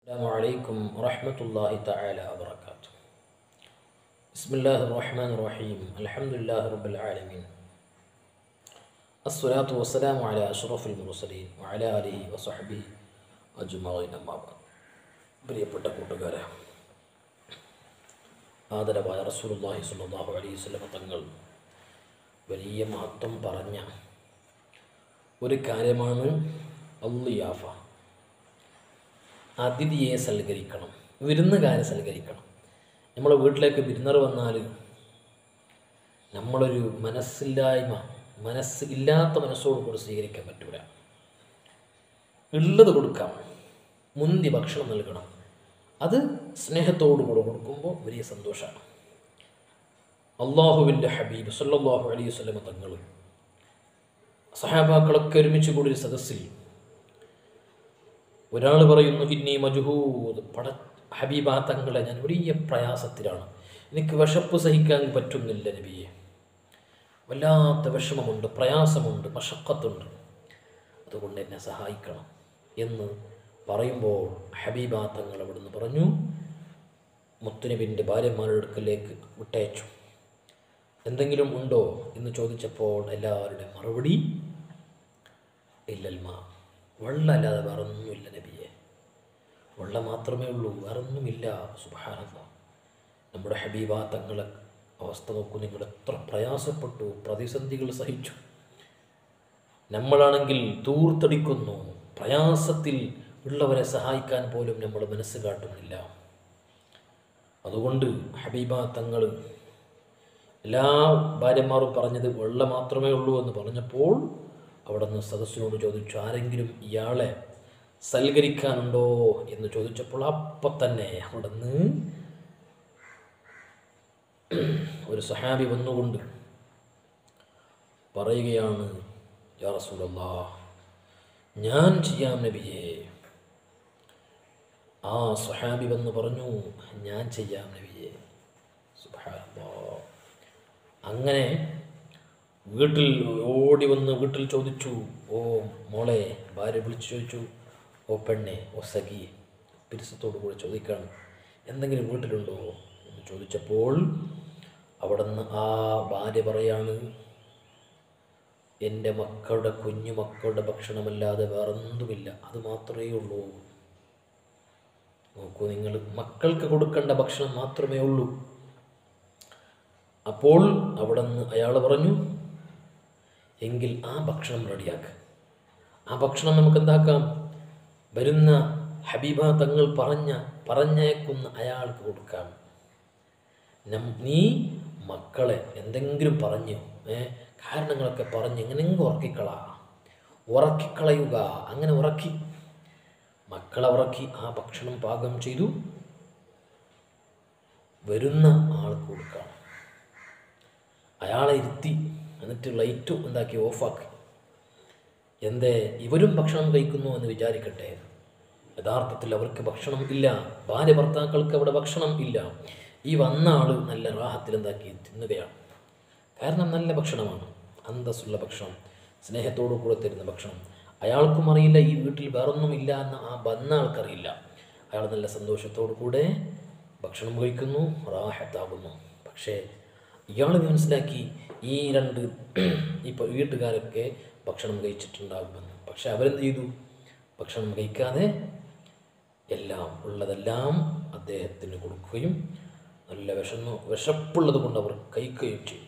السلام عليكم ورحمة الله تعالى وبركاته بسم الله الرحمن الرحيم الحمد لله رب العالمين الصلاة والسلام على أشرف المرسلين وعلى آله وصحبه أجمعين أما بعد പ്രിയപ്പെട്ട കൂട്ടുകാരെ ആദരവായ റസൂലുള്ളാഹി സ്വല്ലല്ലാഹു അലൈഹി വസല്ലമ തങ്ങൾ വലിയ മഹത്വം പറഞ്ഞ ഒരു കാര്യമാണ് അള്ളിയാഫ അതിഥിയെ സൽക്കരിക്കണം വിരുന്നുകാരെ സൽക്കരിക്കണം നമ്മളെ വീട്ടിലേക്ക് വിരുന്നർ വന്നാൽ നമ്മളൊരു മനസ്സില്ലായ്മ മനസ്സ് ഇല്ലാത്ത മനസ്സോട് കൂടി സ്വീകരിക്കാൻ പറ്റൂല ഉള്ളത് കൊടുക്കാം മുന്തി ഭക്ഷണം നൽകണം അത് സ്നേഹത്തോടു കൂടെ കൊടുക്കുമ്പോൾ വലിയ സന്തോഷമാണ് അള്ളാഹുവിൻ്റെ ഹബീബ് സല്ലല്ലാഹു അലൈഹി വസല്ലമ തങ്ങൾ സഹാബാക്കളൊക്കെ ഒരുമിച്ച് കൂടി ഒരു സദസ്സിൽ ഒരാൾ പറയുന്നു ഇന്നീ മജുഹൂദ് പട ഹബീബാ തങ്ങളെ ഞാൻ വലിയ പ്രയാസത്തിലാണ് എനിക്ക് വിശപ്പ് സഹിക്കാൻ പറ്റുന്നില്ല നബിയെ വല്ലാത്ത വിഷമമുണ്ട് പ്രയാസമുണ്ട് മഷക്കത്തുണ്ട് അതുകൊണ്ട് എന്നെ സഹായിക്കണം എന്ന് പറയുമ്പോൾ ഹബീബാ തങ്ങൾ അവിടുന്ന് പറഞ്ഞു മുത്തുനബിൻ്റെ ഭാര്യമാരുടെ അടുക്കലേക്ക് വിട്ടയച്ചു എന്തെങ്കിലും ഉണ്ടോ എന്ന് ചോദിച്ചപ്പോൾ എല്ലാവരുടെയും മറുപടി ഇല്ലൽമ വെള്ളം അല്ലാതെ വേറൊന്നുമില്ല നബിയെ വെള്ളം മാത്രമേ ഉള്ളൂ വേറൊന്നുമില്ല സുബാനന്ദ നമ്മുടെ ഹബീബ തങ്ങളെ അവസ്ഥ നോക്കൂ നിങ്ങൾ എത്ര പ്രയാസപ്പെട്ടു പ്രതിസന്ധികൾ സഹിച്ചു നമ്മളാണെങ്കിൽ തൂർത്തടിക്കുന്നു പ്രയാസത്തിൽ ഉള്ളവരെ സഹായിക്കാൻ പോലും നമ്മൾ മനസ്സ് കാട്ടുന്നില്ല അതുകൊണ്ട് ഹബീബ തങ്ങൾ എല്ലാ ഭാര്യമാരും പറഞ്ഞത് വെള്ളം മാത്രമേ ഉള്ളൂ എന്ന് പറഞ്ഞപ്പോൾ അവിടെ നിന്ന് സദസ്സിനോട് ചോദിച്ചു ആരെങ്കിലും ഇയാളെ സൽക്കരിക്കാനുണ്ടോ എന്ന് ചോദിച്ചപ്പോൾ അപ്പം തന്നെ അവിടെ നിന്ന് ഒരു സഹാബി വന്നുകൊണ്ട് പറയുകയാണ് യാ റസൂലല്ലാ ഞാൻ ചെയ്യാം നബിയെ ആ സുഹാബി വന്ന് പറഞ്ഞു ഞാൻ ചെയ്യാം നബിയെ സുബ്ഹാനല്ലാ അങ്ങനെ വീട്ടിൽ ഓടി വന്ന് വീട്ടിൽ ചോദിച്ചു ഓ മോളെ ഭാര്യ വിളിച്ചു ചോദിച്ചു ഓ പെണ്ണെ ഓ സഖി പിരിസത്തോടു കൂടി ചോദിക്കാണ് എന്തെങ്കിലും വീട്ടിലുണ്ടോ എന്ന് ചോദിച്ചപ്പോൾ അവിടെ നിന്ന് ആ ഭാര്യ പറയാണ് എൻ്റെ മക്കളുടെ കുഞ്ഞു മക്കളുടെ ഭക്ഷണമല്ലാതെ വേറൊന്നുമില്ല അത് മാത്രമേ ഉള്ളൂ നോക്കൂ നിങ്ങൾ മക്കൾക്ക് കൊടുക്കേണ്ട ഭക്ഷണം മാത്രമേ ഉള്ളൂ അപ്പോൾ അവിടെ നിന്ന് അയാൾ പറഞ്ഞു എങ്കിൽ ആ ഭക്ഷണം റെഡിയാക്ക് ആ ഭക്ഷണം നമുക്ക് എന്താക്കാം വരുന്ന ഹബീബ തങ്ങൾ പറഞ്ഞ പറഞ്ഞേക്കുന്ന അയാൾക്ക് കൊടുക്കാം നം നീ മക്കളെ എന്തെങ്കിലും പറഞ്ഞു ഏ കാരണങ്ങളൊക്കെ പറഞ്ഞ് എങ്ങനെയെങ്കിലും ഉറക്കിക്കള ഉറക്കിക്കളയുക അങ്ങനെ ഉറക്കി മക്കളെ ഉറക്കി ആ ഭക്ഷണം പാകം ചെയ്തു വരുന്ന ആൾക്ക് കൊടുക്കാം അയാളെ ഇരുത്തി എന്നിട്ട് ലൈറ്റും എന്താക്കി ഓഫാക്കി എന്തേ ഇവരും ഭക്ഷണം കഴിക്കുന്നു എന്ന് വിചാരിക്കട്ടെ യഥാർത്ഥത്തിൽ അവർക്ക് ഭക്ഷണം ഇല്ല ഭാര്യ ഭർത്താക്കൾക്ക് അവിടെ ഭക്ഷണം ഇല്ല ഈ വന്ന ആൾ നല്ല റാഹത്തിൽ എന്താക്കി തിന്നുകയാണ് കാരണം നല്ല ഭക്ഷണമാണ് അന്തസ്സുള്ള ഭക്ഷണം സ്നേഹത്തോടു കൂടെ തരുന്ന ഭക്ഷണം അയാൾക്കും അറിയില്ല ഈ വീട്ടിൽ വേറൊന്നും ഇല്ല എന്ന് ആ വന്ന ആൾക്കറിയില്ല അയാൾ നല്ല സന്തോഷത്തോടു കൂടെ ഭക്ഷണം കഴിക്കുന്നു റാഹത്താകുന്നു പക്ഷേ ഇയാൾ മനസ്സിലാക്കി ഈ രണ്ട് ഇപ്പോൾ വീട്ടുകാരൊക്കെ ഭക്ഷണം കഴിച്ചിട്ടുണ്ടാകുമെന്ന് പക്ഷെ അവരെന്ത് ചെയ്തു ഭക്ഷണം കഴിക്കാതെ എല്ലാം ഉള്ളതെല്ലാം അദ്ദേഹത്തിന് കൊടുക്കുകയും നല്ല വിഷന്നു വിശപ്പുള്ളത് കൊണ്ട് അവർ കഴിക്കുകയും ചെയ്തു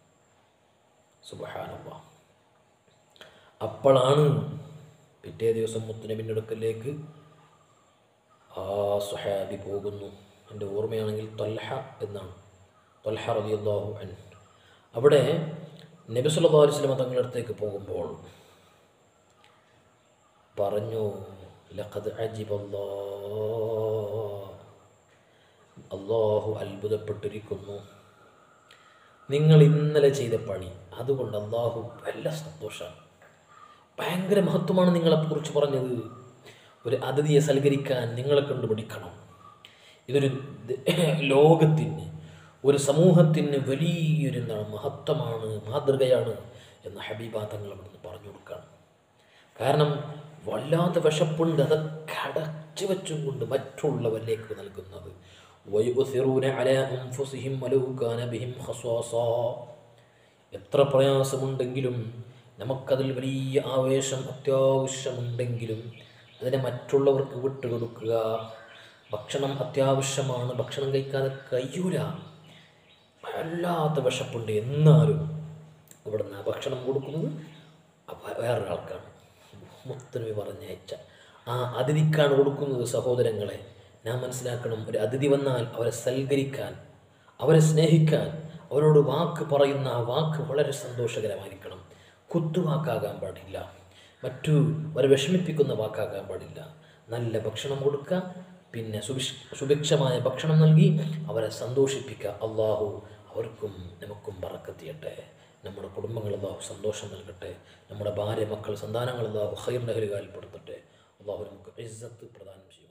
സുബഹാനവ അപ്പോഴാണ് പിറ്റേ ദിവസം മുത്തുനബിൻ്റെ അടുക്കലേക്ക് ആ സുഹാബി പോകുന്നു എൻ്റെ ഓർമ്മയാണെങ്കിൽ തൊൽഹ എന്നാണ് തൊൽഹ റളിയല്ലാഹു അൻ അവിടെ നബി സല്ലല്ലാഹു അലൈഹി വസല്ലം തങ്ങളുടെ അടുത്തേക്ക് പോകുമ്പോൾ പറഞ്ഞു ലഖദ് അജിബല്ലാ അള്ളാഹു അത്ഭുതപ്പെട്ടിരിക്കുന്നു നിങ്ങൾ ഇന്നലെ ചെയ്ത പണി അതുകൊണ്ട് അള്ളാഹു വല്ല സന്തോഷമാണ് ഭയങ്കര മഹത്വമാണ് നിങ്ങളെക്കുറിച്ച് പറഞ്ഞത് ഒരു അതിഥിയെ സൽക്കരിക്കാൻ നിങ്ങളെ കണ്ടുപിടിക്കണം ഇതൊരു ലോകത്തിന് ഒരു സമൂഹത്തിന് വലിയൊരു എന്താണ് മഹത്വമാണ് മാതൃകയാണ് എന്ന് ഹബീബ തങ്ങൾ അവിടുന്ന് പറഞ്ഞു കൊടുക്കുകയാണ് കാരണം വല്ലാത്ത വിശപ്പുണ്ട് അതൊക്കെ അടച്ചു വെച്ചും കൊണ്ട് മറ്റുള്ളവരിലേക്ക് നൽകുന്നത് വയുസിറൂന അല അൻഫുസിഹിം വലൗ കാന ബിഹിം ഖസ്വാസാ എത്ര പ്രയാസമുണ്ടെങ്കിലും നമുക്കതിൽ വലിയ ആവേശം അത്യാവശ്യമുണ്ടെങ്കിലും അതിനെ മറ്റുള്ളവർക്ക് വിട്ടുകൊടുക്കുക ഭക്ഷണം അത്യാവശ്യമാണ് ഭക്ഷണം കഴിക്കാതെ കഴിയൂല വല്ലാത്ത വിശപ്പുണ്ട് എന്നാലും ഇവിടെ നിന്ന് ഭക്ഷണം കൊടുക്കുന്നത് അപ്പ- വേറൊരാൾക്കാണ് മുത്തനവി പറഞ്ഞയച്ച ആ അതിഥിക്കാണ് കൊടുക്കുന്നത് സഹോദരങ്ങളെ ഞാൻ മനസ്സിലാക്കണം ഒരു അതിഥി വന്നാൽ അവരെ സൽക്കരിക്കാൻ അവരെ സ്നേഹിക്കാൻ അവരോട് വാക്ക് പറയുന്ന ആ വാക്ക് വളരെ സന്തോഷകരമായിരിക്കണം കുത്തുവാക്കാകാൻ പാടില്ല മറ്റു അവരെ വിഷമിപ്പിക്കുന്ന വാക്കാകാൻ പാടില്ല നല്ല ഭക്ഷണം കൊടുക്കുക പിന്നെ സുഭിക്ഷ സുഭിക്ഷമായ ഭക്ഷണം നൽകി അവരെ സന്തോഷിപ്പിക്കുക അള്ളാഹു അവർക്കും നമുക്കും പറക്കത്തിയട്ടെ നമ്മുടെ കുടുംബങ്ങൾ അള്ളാഹു സന്തോഷം നൽകട്ടെ നമ്മുടെ ഭാര്യ മക്കൾ സന്താനങ്ങൾ അള്ളാഹു ഹൈർ നഹലുകാൽപ്പെടുത്തട്ടെ അള്ളാഹു നമുക്ക് ഇസ്സത്ത് പ്രദാനം ചെയ്യും